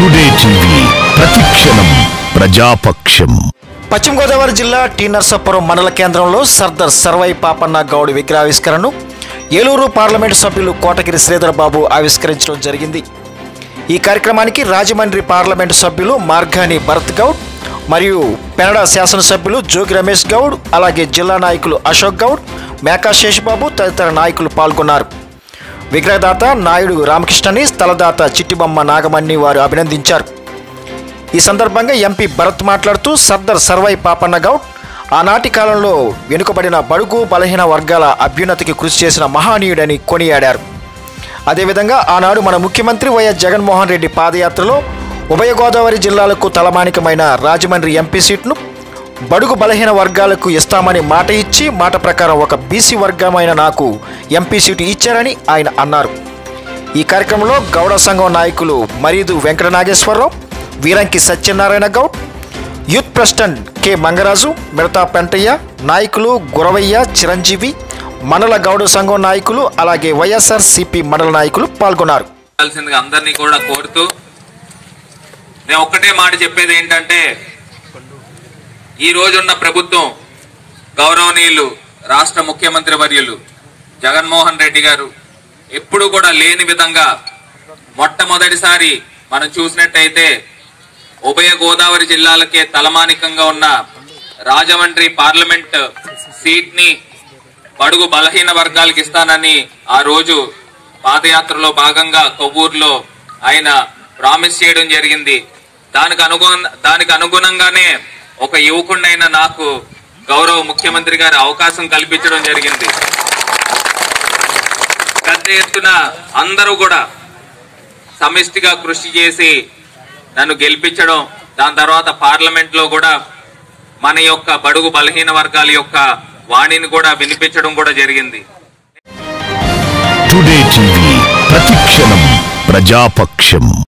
today TV ప్రతిక్షణం ప్రజాపక్షం పశ్చిమ గోదావరి జిల్లా టి నర్సాపురం మండల కేంద్రంలో సర్దార్ సర్వై పాపన్న గౌడ్ విగ్రహావిష్కరణను ఏలూరు పార్లమెంటు సభ్యులు కోటగిరి శ్రీధర్ బాబు ఆవిష్కరించడం జరిగింది ఈ కార్యక్రమానికి రాజమండ్రి పార్లమెంటు సభ్యులు మార్గాని భరత్ గౌడ్ మరియు పెనడా శాసనసభ్యులు జోగి రమేష్ గౌడ్ అలాగే జిల్లా నాయకులు అశోక్ గౌడ్ మేకా శేషబాబు తదితర నాయకులు పాల్గొన్నారు విగ్రహదాత నాయుడు రామకృష్ణని స్థలదాత చిట్టిబొమ్మ నాగమణి వారు అభినందించారు ఈ సందర్భంగా ఎంపీ భరత్ మాట్లాడుతూ సర్దార్ సర్వై పాపన్న గౌడ్ ఆనాటి కాలంలో వెనుకబడిన బడుగు బలహీన వర్గాల అభ్యున్నతికి కృషి చేసిన మహానీయుడని కొనియాడారు అదేవిధంగా ఆనాడు మన ముఖ్యమంత్రి వైఎస్ జగన్మోహన్ రెడ్డి పాదయాత్రలో ఉభయ గోదావరి జిల్లాలకు తలమానికమైన రాజమండ్రి ఎంపీ సీట్ను బడుగు బలహీన వర్గాలకు ఇస్తామని మాట ఇచ్చి మాట ప్రకారం ఒక బీసీ వర్గమైన నాకు ఎంపీ సీటు ఇచ్చారని ఆయన అన్నారు ఈ కార్యక్రమంలో గౌడ సంఘం నాయకులు Mareedu Venkata Nageswararao Veeranki Satyanarayana Goud youth president K Mangaraju Midatha Pentaiah నాయకులు గురవయ్య చిరంజీవి మండల గౌడ సంఘం నాయకులు అలాగే వైఎస్ఆర్ సిపి మండల నాయకులు పాల్గొన్నారు చేయాల్సిందిగా అందరినీ కూడా కోరుతూ నేను ఒక్కటే మాట చెప్పేది ఏంటంటే ఈ రోజున్న ప్రభుత్వం గౌరవనీయులు రాష్ట్ర ముఖ్యమంత్రి వర్యులు జగన్మోహన్ రెడ్డి గారు ఎప్పుడు కూడా లేని విధంగా మొట్టమొదటిసారి మనం చూసినట్టయితే ఉభయ గోదావరి జిల్లాలకే తలమానికంగా ఉన్న రాజమండ్రి పార్లమెంట్ సీట్ ని బడుగు బలహీన వర్గాలకు ఇస్తానని ఆ రోజు పాదయాత్రలో భాగంగా కొవ్వూరులో ఆయన ప్రామిస్ చేయడం జరిగింది దానికి అనుగుణ దానికి అనుగుణంగానే ఒక యువకుడినైన నాకు గౌరవ ముఖ్యమంత్రి గారి అవకాశం కల్పించడం జరిగింది పెద్ద ఎత్తున అందరూ కూడా సమిష్టిగా కృషి చేసి నన్ను గెలిపించడం దాని తర్వాత పార్లమెంట్ లో కూడా మన యొక్క బడుగు బలహీన వర్గాల యొక్క వాణిని కూడా వినిపించడం కూడా జరిగింది టుడే టీవీ ప్రతిక్షణం ప్రజాపక్షం